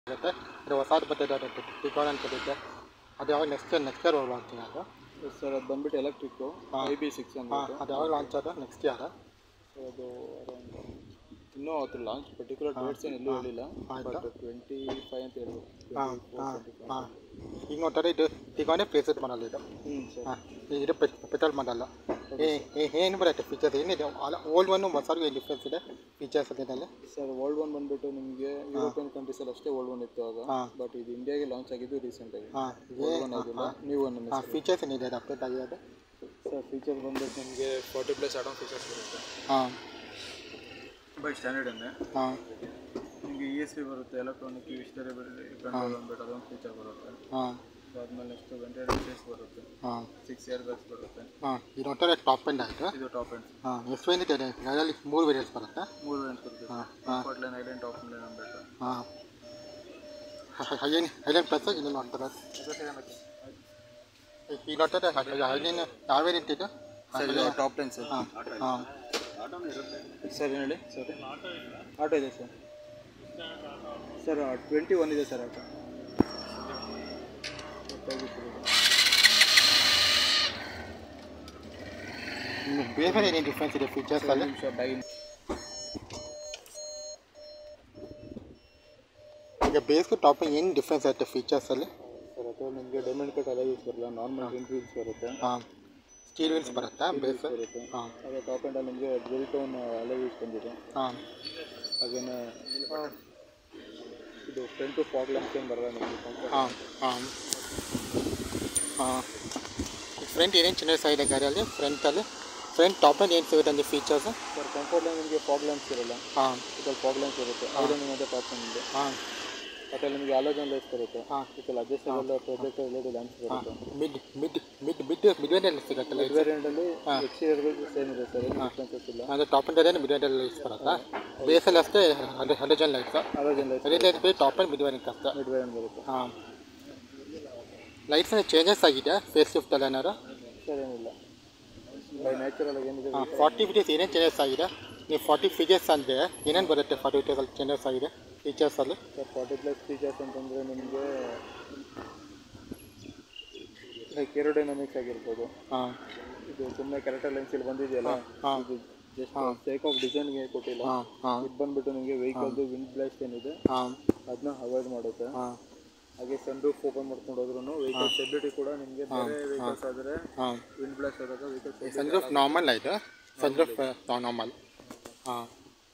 ಆಗುತ್ತೆ ಇದು ಹೊಸದು ಬರ್ತಿದೆ ಅದು ಟಿಕಾನ್ ಅಂತ ಬರುತ್ತೆ ಅದು ಯಾವಾಗ ನೆಕ್ಸ್ಟ್ ನೆಕ್ಸ್ಟ್ ಇಯರ್ ಬರ್ತೀನಿ ಅದು ಸರ್ ಅದು ಬಂದ್ಬಿಟ್ಟು ಎಲೆಕ್ಟ್ರಿಕ್ಕು ಐ ಬಿ ಸಿಕ್ಸ್ ಹಾಂ ಅಂದ್ಬಿಟ್ಟು ಅದು ಯಾವಾಗ ಲಾಂಚ್ ಅದು ನೆಕ್ಸ್ಟ್ ಇಯರ್ ಸೊ ಅದು around ಇನ್ನೂ ಅದ್ರ ಲಾಂಚ್ ಪರ್ಟಿಕ್ಯುಲರ್ ಡೇಟ್ಸ್ ಏನು ಎಲ್ಲೂ ಹೇಳಿಲ್ಲ ಆಯ್ತು. ಬಟ್ ಟ್ವೆಂಟಿ ಫೈವ್ ಅಂತ ಹೇಳ್ಬೋದು ಹಾಂ ಹಾಂ ಹಾಂ ಈಗ ನೋಡ್ತಾರೆ ಇದು ಟಿಕಾನೇ ಪ್ಲೇಸೆಟ್ ಮಾಡಲ್ಲ ಇದು ಹ್ಞೂ ಸರ್ ಹಾಂ ಇದು ಪೆಟ್ರೋಲ್ ಮಾಡಲ್ಲ ಏ ಏ- ಏನು ಬರುತ್ತೆ ಫೀಚರ್ಸ್ ಏನಿದೆ ಓಲ್ಡ್ ಒನ್ ಹೊಸರ್ಗೂ ಏನು ಡಿಫ್ರೆನ್ಸ್ ಇದೆ ಫೀಚರ್ಸ್ ಅದರಲ್ಲಿ ಸರ್ ವರ್ಲ್ಡ್ ಒನ್ ಬಂದ್ಬಿಟ್ಟು ನಿಮಗೆ ಯುರೋಪಿಯನ್ ಕಂಟ್ರೀಸಲ್ಲಿ ಅಷ್ಟೇ ವರ್ಲ್ಡ್ ಒನ್ ಇತ್ತು ಆಗ ಹಾಂ. ಬಟ್ ಇದು ಇಂಡಿಯಾಗೆ ಲಾಂಚ್ ಆಗಿದ್ದು ರೀಸೆಂಟಾಗಿ ಹಾಂ ವರ್ಲ್ಡ್ ಒನ್ ಆಗಿಲ್ಲ ನೀವು ಒನ್ ಹಾಂ ಫೀಚರ್ಸ್ ಏನಿದೆ ಅದು ಅಪ್ಡೇಟ್ ಆಗಿರೋದು ಸರ್ ಫೀಚರ್ಸ್ ಬಂದ್ಬಿಟ್ಟು ನಿಮಗೆ ಫಾರ್ಟಿ ಪ್ಲಸ್ ಆಡೋನ್ ಫೀಚರ್ಸ್ ಬರುತ್ತೆ ಹಾಂ ಬೈ ಸ್ಟ್ಯಾಂಡರ್ಡ್ ಅನ್ನೇ ಹಾಂ ನಿಮಗೆ ಇ ಎಸ್ ಪಿ ಬರುತ್ತೆ ಎಲೆಕ್ಟ್ರಾನಿಕ್ ವಿಸ್ಟರೇಬಲ್ ಕಂಟ್ರೋಲ್ ಅಂದ್ಬಿಟ್ಟು ಅದೊಂದು ಫೀಚರ್ ಬರುತ್ತೆ ಹಾಂ ಅದಾದ್ಮೇಲೆ ನೆಕ್ಸ್ಟ್ ವೆಂಟಿಲೇಟರ್ ಸೇಸ್ ಬರುತ್ತೆ ಹಾಂ ಸಿಕ್ಸ್ ಇಯರ್ ಬ್ಯಾಗ್ಸ್ ಬರುತ್ತೆ ಹಾಂ ಇದು ನೋಡ್ತಾರೆ ಟಾಪ್ ಎಂಡ್ ಆಯಿತು ಇದು ಟಾಪ್ ಎಂಡ್ ಹಾಂ ಎಷ್ಟು ವೇರಿಯಂಟ್ ಇದೆ ಅದರಲ್ಲಿ ಮೂರು ವೇರಿಯಂಟ್ಸ್ ಬರುತ್ತೆ ಮೂರು ವೇರಿಯಂಟ್ ಬರುತ್ತೆ ಹಾಂ ಹಾಂ ಕಾಟ್ ಲೈನ್ ಐಲೈನ್ ಟಾಪ್ ಲೈನ್ ಅಂದ್ಬಿಟ್ಟು ಹಾಂ ಹೈಲೈನ್ ಹೈಲೈನ್ ಪ್ಲಸ್ ಇನ್ನೊಂದು ನೋಡ್ತಾರೆ ಈಗ ನೋಡ್ತಾರೆ ಹೈಲೈನ್ ಯಾವ ವೇರಿಯಂಟ್ ಇದು ಸರ್ ಇದು ಟಾಪ್ ಟೆನ್ ಸರ್ ಹಾಂ ಹಾಂ ಸರ್ ಏನು ಹೇಳಿ ಸರ್ ಆಟೋ ಇದೆ ಸರ್ ಸರ್ ಟ್ವೆಂಟಿ ಒನ್ ಇದೆ ಸರ್ ಆಟೋ ಬೇರೆ ಬೇರೆ ಏನೇನು ಡಿಫ್ರೆನ್ಸ್ ಇದೆ ಫೀಚರ್ಸಲ್ಲಿ ನಿಮಿಷ ಬೈ ಈಗ ಬೇಸ್ಗೂ ಟಾಪ್ ಏನು ಡಿಫ್ರೆನ್ಸ್ ಆಗುತ್ತೆ ಫೀಚರ್ಸಲ್ಲಿ ಸರ್ ಅಥವಾ ನಿಮಗೆ ಡೈಮಂಡ್ ಕಟ್ ಅಲ್ಲ ಯೂಸ್ ಬರಲ್ಲ ನಾರ್ಮಲ್ ಪ್ರಿಂಟ್ ವೀಲ್ಸ್ ಬರುತ್ತೆ ಹಾಂ ಸ್ಟೀಲ್ ವೀಲ್ಸ್ ಬರುತ್ತಾ ಬೇಸ್ ಬರುತ್ತೆ ಹಾಂ ಅದೇ ಟಾಪ್ ಎಂಡಲ್ಲಿ ನಿಮಗೆ ಡ್ವೆಲ್ ಟೋನ್ ಅಲೆ ಯೂಸ್ ಬಂದಿದೆ ಹಾಂ ಹಾಗೇನೆ ಇದು ಫ್ರಂಟ್ ಟು ಫಾಗ್ ಲ್ಯಾಂಪ್ಸ್ ಏನು ಬರಲ್ಲ ನಿಮಗೆ ಕಂಫರ್ಟ್ ಹಾಂ ಹಾಂ ಹಾಂ ಫ್ರಂಟ್ ಏನೇನು ಚೇಂಜಸ್ ಆಗಿದೆ ಗಾಡಿಯಲ್ಲಿ ಫ್ರಂಟಲ್ಲಿ ಫ್ರಂಟ್ ಟಾಪಲ್ಲಿ ಏನು ಸಿಗುತ್ತೆ ಅಂದರೆ ಫೀಚರ್ಸ್ ಸರ್ ಕಂಫರ್ಟ್ ನಿಮಗೆ ಫಾಗ್ ಲ್ಯಾಂಪ್ಸ್ ಇರಲ್ಲ ಹಾಂ ಇದ್ರಲ್ಲಿ ಫಾಗ್ ಲ್ಯಾಂಪ್ಸ್ ಇರುತ್ತೆ ಐರನ್ ಮತ್ತೆ ಟಾಪ್ ನಿಮಗೆ ಹಾಂ ಮತ್ತೆ ನಿಮಗೆ ಆಲೋಜನ್ ಲೈಟ್ಸ್ ಬರುತ್ತೆ ಹಾಂ ಇದರಲ್ಲಿ ಅಡ್ಜಸ್ಟಬಲ್ ಪ್ರೊಜೆಕ್ಟರ್ ರಿಲೇಟೆಡ್ ಲ್ಯಾಂಪ್ಸ್ ಬರುತ್ತೆ ಮಿಡ್ ಮಿಡ್ ಮಿಡ್ ಮಿಡ್ ಮಿಡ್ವೇನಲ್ಲಿ ಸಿಗುತ್ತಲ್ಲ ಮಿಡ್ ವೇರಿಯಂಟಲ್ಲಿ ಎಕ್ಸ್ಟೀರಿಯರ್ಗಳು ಸೇಮ್ ಇದೆ ಸರ್ ಏನು ಡಿಫ್ರೆನ್ಸಸ್ ಇಲ್ಲ ಅಂದರೆ ಟಾಪ್ ಆ್ಯಂಡ್ ಅದೇ ಮಿಡ್ವೇನಲ್ಲಿ ಲೈಟ್ಸ್ ಬರುತ್ತಾ ಬೇಸಲ್ಲಿ ಅಷ್ಟೇ hundred hundred lights halogen lights ಅದೇ ಲೈಟ್ ಬೈ ಟಾಪ್ ಆ್ಯಂಡ್ ಮಿಡ್ವೇನಿಗೆ ಅಷ್ಟೇ ಮಿಡ್ ವೇರಿಯಂಟ್ ಬರುತ್ತೆ ಹಾಂ ಲೈಟ್ಸ್ ಚೇಂಜಸ್ ಆಗಿದೆ ಫೇಸ್ ಲಿಫ್ಟಲ್ಲಿ ಏನಾರು ಸರ್ ಏನಿಲ್ಲ ಬೈ ನ್ಯಾಚುರಲ್ ಆಗಿ ಏನಿದೆ ಹಾಂ ಫಾರ್ಟಿ ಫೀಚರ್ಸ್ ಏನೇನು ಚೇಂಜಸ್ ಆಗಿದೆ ನೀವು ಫಾರ್ಟಿ ಫೀಚರ್ಸ್ ಅಂದರೆ ಏನೇನು ಬರುತ್ತೆ ಫಾರ್ಟಿ ಫೀಚರ್ಸಲ್ಲಿ ಚೇಂಜಸ್ ಆಗಿದೆ ಫೀಚರ್ಸಲ್ಲಿ ಸರ್ ಫಾರ್ಟಿ ಪ್ಲಸ್ ಫೀಚರ್ಸ್ ಅಂತಂದರೆ ನಿಮಗೆ ಲೈಕ್ ಏರೋಡೈನಮಿಕ್ಸ್ ಆಗಿರ್ಬೋದು ಹಾಂ ಇದು ಸುಮ್ಮನೆ ಕ್ಯಾರೆಕ್ಟರ್ ಲೈನ್ಸ್ ಇಲ್ಲಿ ಬಂದಿದೆಯಲ್ಲ ಹಾಂ ಇದು ಜಸ್ಟ್ ಸೇಕ್ ಆಫ್ ಡಿಸೈನ್ಗೆ ಕೊಟ್ಟಿಲ್ಲ ಹಾಂ ಹಾಂ ಇದು ಬಂದ್ಬಿಟ್ಟು ನಿಮಗೆ ವೆಹಿಕಲ್ದು ವಿಂಡ್ ಬ್ಲಾಸ್ಟ್ ಏನಿದೆ ಹಾಂ ಅದನ್ನ ಅವಾಯ್ಡ್ ಮಾಡುತ್ತೆ ಹಾಂ ಹಾಗೆ ಸನ್ ರೂಫ್ ಓಪನ್ ಮಾಡ್ಕೊಂಡು ಹೋದ್ರೂ ವೆಹಿಕಲ್ ಸ್ಟೆಬಿಲಿಟಿ ಕೂಡ ನಿಮಗೆ ಬೇರೆ ವೆಹಿಕಲ್ಸ್ ಆದರೆ ಹಾಂ ವಿಂಡ್ ಬ್ಲಾಸ್ಟ್ ಆದಾಗ ವೆಹಿಕಲ್ ಸನ್ರೂಫ್ ನಾರ್ಮಲ್ ಆಯಿತು ಸನ್ರೂಫ್ ನಾರ್ಮಲ್ ಹಾಂ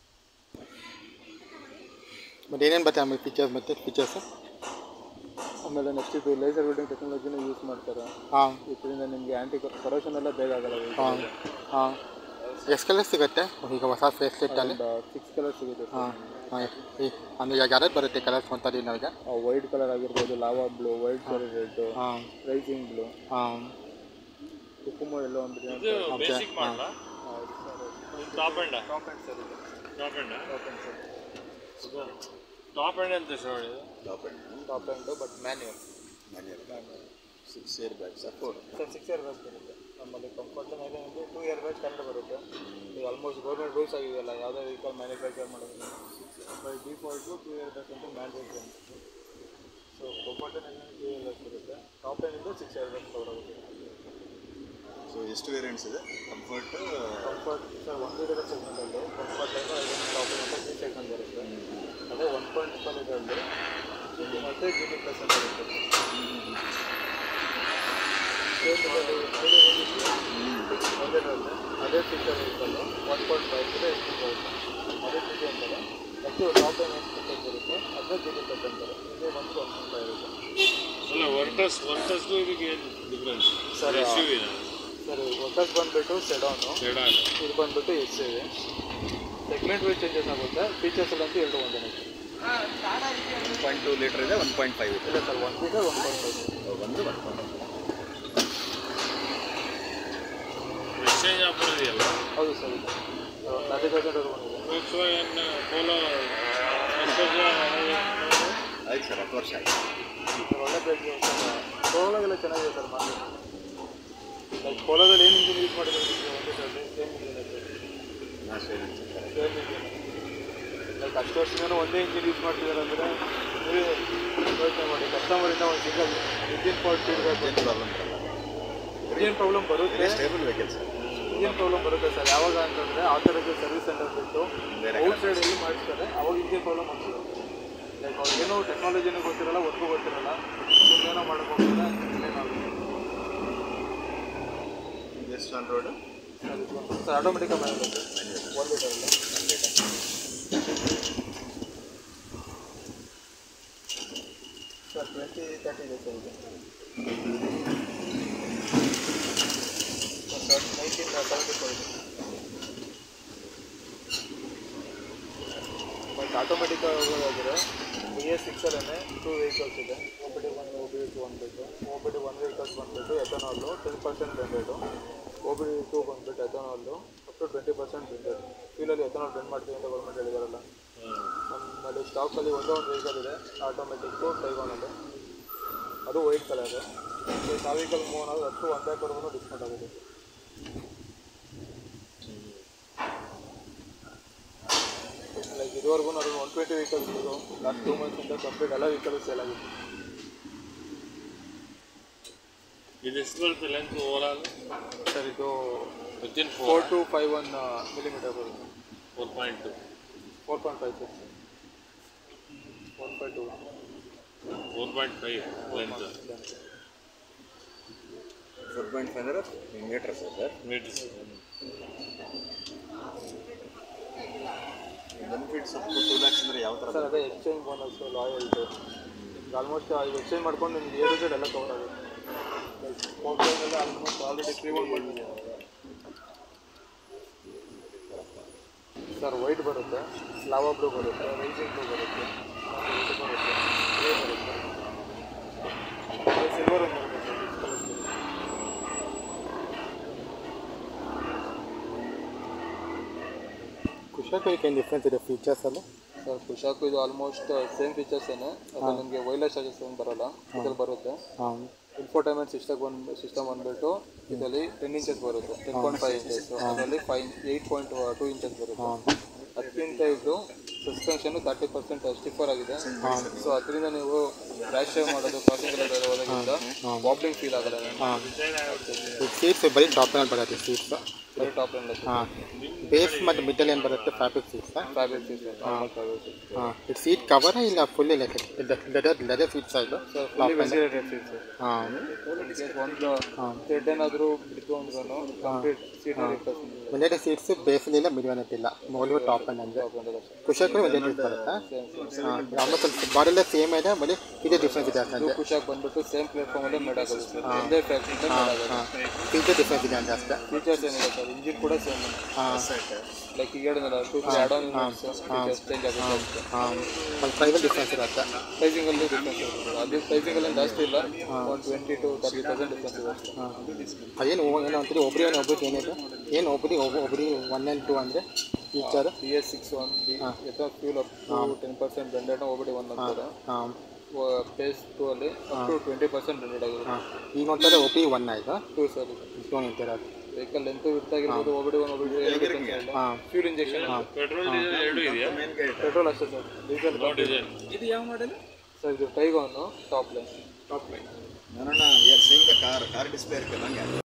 ಮತ್ತು ಏನೇನು ಬರುತ್ತೆ ಆಮೇಲೆ ಫೀಚರ್ಸ್ ಮತ್ತು ಫೀಚರ್ಸು ಆಮೇಲೆ ನೆಕ್ಸ್ಟ್ ಇದು ಲೇಸರ್ ವೆಲ್ಡಿಂಗ್ ಟೆಕ್ನಾಲಜಿನ ಯೂಸ್ ಮಾಡ್ತಾರೆ ಹಾಂ ಇದರಿಂದ ನಿಮಗೆ ಆ್ಯಂಟಿ ಕರೋಷನ್ ಎಲ್ಲ ಬೇಗ ಆಗಲ್ಲ ಹಾಂ ಹಾಂ ಎಷ್ಟು ಕಲರ್ ಸಿಗುತ್ತೆ ಈಗ ಹೊಸ ಫೇಸ್ ಲಿಫ್ಟಲ್ಲಿ ಸಿಕ್ಸ್ ಕಲರ್ ಸಿಗುತ್ತೆ ಹಾಂ ಹಾಂ ಅಂದರೆ ಈಗ ಯಾವ್ದು ಬರುತ್ತೆ ಕಲರ್ಸ್ ಅಂತಾರೆ ನಾವೀಗ ವೈಟ್ ಕಲರ್ ಆಗಿರ್ಬೋದು lava blue white colour red ಹಾಂ ರೈಸಿಂಗ್ ಬ್ಲೂ ಹಾಂ ಕುಕುಮ ಎಲ್ಲ ಒಂದು ಓಕೆ ಹಾಂ top end top end sir ಇದೆ top end top end sir top end ಅಂತ ನೋಡಿ top end but manual six air bag sir four sir six air bags ಬರುತ್ತೆ ನಮ್ಮಲ್ಲಿ ಕಂಫರ್ಟ್ ಮೇಲೆ ನಿಮಗೆ ಟೂ ಇಯರ್ ಬ್ಯಾಗ್ಸ್ ಕನ್ನಡ ಬರುತ್ತೆ ಈಗ ಆಲ್ಮೋಸ್ಟ್ ಗೌರ್ಮೆಂಟ್ ರೂಲ್ಸ್ ಆಗಿದೆಯಲ್ಲ ಯಾವುದೇ ವೆಹಿಕಲ್ ಮ್ಯಾನುಫ್ಯಾಕ್ಚರ್ ಮಾಡೋದು by default two air bags ಅಂತ ಮ್ಯಾಂಡೇಟ್ರಿ ಅಂತ so comfort two air bags ಬರುತ್ತೆ ಟಾಪ್ ಎಂಡಿಂದ ಸಿಕ್ಸ್ ಇಯರ್ ಬ್ಯಾಗ್ಸ್ ಕವರ್ ಆಗುತ್ತೆ ಸೊ ಎಷ್ಟು ವೇರಿಯಂಟ್ಸ್ ಇದೆ ಕಂಫರ್ಟ್ ಕಂಫರ್ಟ್ ಸರ್ ಒಂದು ಇರೋ ಸೆಗ್ಮೆಂಟಲ್ಲಿ ಕಂಫರ್ಟ್ ಲೈನು ಐದನೇ ಟಾಪ್ ಅಂತ ತ್ರೀ ಸೆಗ್ಮೆಂಟ್ ಬರುತ್ತೆ ಅದೇ ಒನ್ ಪಾಯಿಂಟ್ ಫೈವ್ ಇದರಲ್ಲಿ ಜಿ ಟಿ ಮತ್ತು ಜಿ ಟಿ ಪ್ಲಸ್ ಅಂತ ಬರುತ್ತೆ ಸೇಮ್ ಇದರಲ್ಲಿ ಒಂದೇರಲ್ಲಿ ಅದೇ feature vehicle one point five ಇದೆ ಎಂಜಿನ್ ಬರುತ್ತೆ ಅದೇ ಜಿ ಟಿ ಅಂತಾರೆ ಮತ್ತು ಟಾಪ್ ಲೈನ್ ಎಷ್ಟು ಬರುತ್ತೆ ಅದೇ ಜಿ ಟಿ ಪ್ಲಸ್ ಅಂತಾರೆ ಇದೇ ಒಂದು ಒನ್ ಪಾಯಿಂಟ್ ಫೈವ್ ಇರುತ್ತೆ ಅಲ್ಲ ಒನ್ ಟಸ್ ಒನ್ ಟಸ್ಗೂ ಇದಕ್ಕೆ ಏನು ಡಿಫ್ರೆನ್ಸ್ ಸರ್ ಎಸ್ ಯು ಇದೆ ಸರ್ ವರ್ಕರ್ಸ್ ಬಂದುಬಿಟ್ಟು ಸೆಡಾನು ಸೆಡಾನ್ ಇದು ಬಂದ್ಬಿಟ್ಟು ಎಸ್ ಇದೆ ಸೆಗ್ಮೆಂಟ್ ವೈಸ್ ಚೇಂಜಸ್ ಆಗುತ್ತೆ ಫೀಚರ್ಸ್ ಎಲ್ಲ ಅಂತೂ ಎರಡು ಒಂದೇ ಒನ್ ಪಾಯಿಂಟ್ ಟು ಲೀಟರ್ ಇದೆ ಒನ್ ಪಾಯಿಂಟ್ ಫೈವ್ ಇದೆ ಇಲ್ಲ ಸರ್ ಒನ್ ಇದೆ ಒನ್ ಪಾಯಿಂಟ್ ಫೈವ್ ಒಂದು ಒನ್ ಪಾಯಿಂಟ್ ಎಕ್ಸ್ಚೇಂಜ್ ಆಫರ್ ಇದೆಯಲ್ಲ ಹೌದು ಸರ್ ಇದೆ ತರ್ಟಿ ತೌಸಂಡ್ ಬಂದಿದೆ ಫೋಕ್ಸ್ ವ್ಯಾಗನ್ ಪೋಲೋ ಆಯ್ತು ಸರ್ ಹತ್ತು ವರ್ಷ ಆಯ್ತು ಸರ್ ಒಳ್ಳೆ ಪ್ರೈಸ್ ಪೋಲೋಗೆಲ್ಲ ಚೆನ್ನಾಗಿದೆ ಸರ್ ಮಾರ್ಕೆಟ್ ಲೈಕ್ ಪೋಲೋದಲ್ಲಿ ಏನು ಇಂಜಿನ್ ಯೂಸ್ ಮಾಡಿದ್ರೆ ನಿಮಗೆ ಒಂದೇ ಸರ್ ಸೇಮ್ ಇಂಜಿನ್ ಇದೆ ನಾ ಸೇರಿ ಸೇಮ್ ಇಂಜಿನ್ ಲೈಕ್ ಅಷ್ಟು ವರ್ಷದಿಂದ ಒಂದೇ ಇಂಜಿನ್ ಯೂಸ್ ಮಾಡ್ತಿದ್ದಾರೆ ಅಂದರೆ ನೀವು ಯೋಚನೆ ಮಾಡಿ ಕಸ್ಟಮರಿಂದ ಒಂದು ಸಿಂಗಲ್ ಇಂಜಿನ್ ಫಾಲ್ಟ್ ಫೀಡ್ಬ್ಯಾಕ್ ಏನು ಪ್ರಾಬ್ಲಮ್ ಬರಲ್ಲ ಇಂಜಿನ್ ಪ್ರಾಬ್ಲಮ್ ಬರುತ್ತೆ stable vehicle sir engine problem ಬರುತ್ತೆ ಸರ್ ಯಾವಾಗ ಅಂತಂದರೆ ಆಥರೈಸ್ ಸರ್ವಿಸ್ ಸೆಂಟರ್ ಬಿಟ್ಟು ಬೇರೆ ಔಟ್ ಸೈಡ್ ಎಲ್ಲಿ ಮಾಡಿಸ್ತಾರೆ ಅವಾಗ ಇಂಜಿನ್ ಪ್ರಾಬ್ಲಮ್ ಆಗ್ತದೆ ಲೈಕ್ ಅವ್ರಿಗೇನೋ ಟೆಕ್ನಾಲಜಿನೂ ಗೊತ್ತಿರಲ್ಲ ವರ್ಕು ಗೊತ್ತಿರಲ್ಲ ಏನೋ ಮಾಡಕ್ಕೆ ಹೋಗ್ತಾರೆ ಏನಾಗುತ್ತೆ ಎಷ್ಟು ಆನ್ ರೋಡ್ ಸರ್ ಆಟೋಮೆಟಿಕ್ ಮೇಲೆ ಒಂದು ಲೀಟರ್ ಸರ್ ಟ್ವೆಂಟಿ ತರ್ಟಿ ಇದೆ ಸರ್ ಇದು ಸರ್ ನೈನ್ಟೀನ್ ಸೆವೆಂಟಿ ಫೋರ್ ಇದೆ ಬಟ್ ಆಟೋಮೆಟಿಕ್ ಹೋಗೋದಾದರೆ ಬಿ ಎಸ್ ಸಿಕ್ಸಲ್ಲೇ ಟೂ ವೆಹಿಕಲ್ಸ್ ಇದೆ O B D one O B D two ಬಂದುಬಿಟ್ಟು O B D one vehicles ಬಂದುಬಿಟ್ಟು ethanol ten percent blended O B D two ಬಂದುಬಿಟ್ಟು ethanol up to twenty percent blended ಫ್ಯೂಲಲ್ಲಿ ethanol blend ಮಾಡ್ತೀವಿ ಅಂತ government ಹೇಳಿದಾರಲ್ಲ ನಮ್ಮಲ್ಲಿ ಸ್ಟಾಕಲ್ಲಿ ಒಂದೇ ಒಂದು ವೆಹಿಕಲ್ ಇದೆ ಆಟೋಮೆಟಿಕ್ಕು ಟೈಗಾನಲ್ಲಿ ಅದು ವೈಟ್ ಕಲರ್ ಆ ವೆಹಿಕಲ್ ಮೂವ್ ಅನ್ನೋದು ಹತ್ತು ಒನ್ ಲ್ಯಾಕ್ವರೆಗೂ ಡಿಸ್ಕೌಂಟ್ ಆಗುತ್ತೆ ಲೈಕ್ ಇದುವರೆಗೂ ನಾನು ಒನ್ ಟ್ವೆಂಟಿ ವೆಹಿಕಲ್ಸ್ ಇದ್ದು ಲಾಸ್ಟ್ ಟೂ ಮಂತ್ಸಿಂದ ಕಂಪ್ಲೀಟ್ ಎಲ್ಲ ವೆಹಿಕಲ್ಸ್ ಸೇಲ್ ಆಗಿದೆ ಇದು ಎಷ್ಟು ಬರುತ್ತೆ ಲೆಂತ್ ಓವರಾಲ್ ಸರ್ ಇದು within four four two five one millimetre ಬರುತ್ತೆ four point two four point five six four point two four point five length four point five ಅಂದರೆ metre sir sir metres benefits two lakhs ಅಂದರೆ ಯಾವ ಥರ sir ಅದೇ exchange bonus loyalty almost ಇದು exchange ಮಾಡ್ಕೊಂಡು ನಿಮ್ಗೆ ಏಳು ಸೈಡ್ ಎಲ್ಲ ಕವರ್ ಆಗುತ್ತೆ ಫೋನ್ ಪೇನೆಲ್ಲ ಆಲ್ಮೋಸ್ಟ್ ಆಲ್ರೆಡಿ ಫ್ರೀ ಮಾಡಿದ್ದೀನಿ ಸರ್ ವೈಟ್ ಬರುತ್ತೆ ಲಾವಾ ಬ್ಲೂ ಬರುತ್ತೆ ರೈಸಿಂಗ್ ಬ್ಲೂ ಬರುತ್ತೆ red ಬರುತ್ತೆ ಗ್ರೇ ಬರುತ್ತೆ ಸಿಲ್ವರ್ ಒಂದು ಬರುತ್ತೆ ಸರ್ discolor blue. ಕುಶಾಕೋಯ್ಗೆ ಏನು ಡಿಫ್ರೆನ್ಸ್ ಇದೆ ಫೀಚರ್ಸಲ್ಲಿ ಸರ್ ಕುಶಾಕು ಇದು ಆಲ್ಮೋಸ್ಟ್ ಸೇಮ್ ಫೀಚರ್ಸ್ ಏನೇ ಅದು ನಿಮಗೆ ವೈರ್ಲೆಸ್ ಚಾರ್ಜಸ್ ಏನು ಬರಲ್ಲ ಇದ್ರಲ್ಲಿ ಬರುತ್ತೆ ಹಾಂ ಇನ್ಫೋಟೈನ್ಮೆಂಟ್ ಸಿಸ್ಟಮ್ ಬಂದು ಸಿಸ್ಟಮ್ ಬಂದ್ಬಿಟ್ಟು ಇದರಲ್ಲಿ ಟೆನ್ ಇಂಚಸ್ ಬರುತ್ತೆ ಟೆನ್ ಪಾಯಿಂಟ್ ಫೈವ್ ಇಂಚಸ್ ಅದರಲ್ಲಿ five eight point two inches ಬರುತ್ತೆ ಅದಕ್ಕಿಂತ ಇದು ಸಸ್ಪೆನ್ಷನ್ ತರ್ಟಿ ಪರ್ಸೆಂಟ್ ಸ್ಟಿಫರ್ ಆಗಿದೆ ಸೊ ಅದರಿಂದ ನೀವು ರ್ಯಾಶ್ ಡ್ರೈವ್ ಮಾಡೋದು ಕ್ರಾಸಿಂಗ್ ಎಲ್ಲ ಹೋದಾಗಿಂದ ವಾಬ್ಲಿಂಗ್ ಫೀಲ್ ಆಗಲ್ಲ ಹಾಂ ಈ ಸೀಟ್ಸ್ ಬರೀ ಟಾಪ್ ಮೇಲೆ ಬರುತ್ತೆ ಸೀಟ್ಸ್ ಬರೀ ಟಾಪ್ ಎಂಡ್ ಹಾಂ ಬೇಸ್ ಮತ್ತು ಮಿಡಲ್ ಏನು ಬರುತ್ತೆ fabric seats fabric seize normal fabric seize ಹಾಂ ಇದು ಸೀಟ್ ಕವರಾ ಇಲ್ಲ ಫುಲ್ಲಿ ಲೆದರ್ ಲೆದರ್ ಸೀಟ್ಸ್ ಇದು ಸರ್ ಫುಲ್ಲಿ ವೆಂಟಿಲೇಟೆಡ್ ಸೀಟ್ಸ್ ಹಾಂ ಒಂದು ಥ್ರೆಡ್ ಏನಾದರೂ ಬಿಡ್ತು ಅಂದ್ರೂ complete seat replace ventilator seats ಬೇಸಲ್ಲಿಲ್ಲ ಮಿಡಿಯನ್ ಇಲ್ಲ ಮೌಲ್ಯ ಟಾಪ್ ಎಂಡ್ ಅಂದರೆ ಕುಶಾಕು ವೆಂಟಿಲೇಟರ್ ಬರುತ್ತಾ ಹಾಂ ಆಲ್ಮೋಸ್ಟ್ ಸ್ವಲ್ಪ ಬಾಡೆಲ್ಲ ಸೇಮ್ ಇದೆ ಬರೀ ಇದೇ ಡಿಫ್ರೆನ್ಸ್ ಇದೆ ಅಷ್ಟೇ ಖುಷಿಯಾಗಿ ಬಂದ್ಬಿಟ್ಟು ಸೇಮ್ ಪ್ಲಾಟ್ಫಾರ್ಮಲ್ಲೇ ಮೇಡ್ ಆಗೋದು ಸರ್ ಒಂದೇ ಫ್ಯಾಕ್ಟ್ರಿಯಿಂದ ಮೇಡ್ ಆಗೋದು ಹಾಂ ಫೀಚರ್ ಡಿಫ್ರೆನ್ಸ್ ಇದೆ ಅಂತ ಅಷ್ಟೇ ಫೀಚರ್ಸ್ ಏನಿದೆ ಸರ್ ಇಂಜಿನ್ ಕೂಡ ಸೇಮ್ ಹಾಂ ಲೈಕ್ ಈಗ ಹೇಳಿದ್ನಲ್ಲ two three add on features change ಆಗುತ್ತೆ ಅಷ್ಟೇ ಹಾಂ ಒಂದು ಪ್ರೈವಲ್ ಡಿಫ್ರೆನ್ಸ್ ಇರುತ್ತೆ ಪ್ರೈಸಿಂಗಲ್ಲಿ ಡಿಫ್ರೆನ್ಸ್ ಇರುತ್ತೆ ಅದು ಪ್ರೈಸಿಂಗಲ್ಲಿ ಜಾಸ್ತಿ ಇಲ್ಲ ಒಂದು twenty two thirty thousand difference ಇದೆ ಅಷ್ಟೇ ಹಾಂ ಅದೇನು ಏನು ಅಂತೀರಿ ಒಬ್ರಿಗೆ ಏನು ಒಬ್ರಿಗೆ ಏನಿದೆ ಏನು ಒಬ್ರಿಗೆ ಒಬ್ಬ ಒಬ್ರಿಗೆ ಒನ್ ಆ್ಯಂಡ್ ಟು ಅಂದರೆ feature B S six one B ಎತ್ತ fuel up to ten percent blended OBD one ಅಂತಾರೆ ಹಾಂ ಪೇಸ್ ಟೂ ಅಲ್ಲಿ up to twenty percent blended ಆಗಿದೆ ಹಾಂ ಈಗ ನೋಡ್ತಾರೆ ಒ ಪಿ ಒನ್ ಆಯಿತು ಟೂ ಸರ್ ಇಷ್ಟೊಂದು ನಿಂತಿರೋದು ವೆಹಿಕಲ್ ಲೆಂತ್ ಆಗಿರ್ಬೋದು ಒಬ್ಬಡಿ ಒನ್ ಒಬ್ಬಡಿ ಇಲ್ಲ ಹಾಂ ಫ್ಯೂಲ್ ಇಂಜೆಕ್ಷನ್ ಪೆಟ್ರೋಲ್ ಡೀಸೆಲ್ ಎರಡು ಇದೆಯಾ ಪೆಟ್ರೋಲ್ ಅಷ್ಟೇ ಸರ್ ಡೀಸೆಲ್ ಡೀಸೆಲ್ ಸರ್ ಇದು ಟೈಗೋನು ಟಾಪ್ ಲೈನ್ ನೋಡೋಣ we are seeing the car car display ಇರ್ತದೆ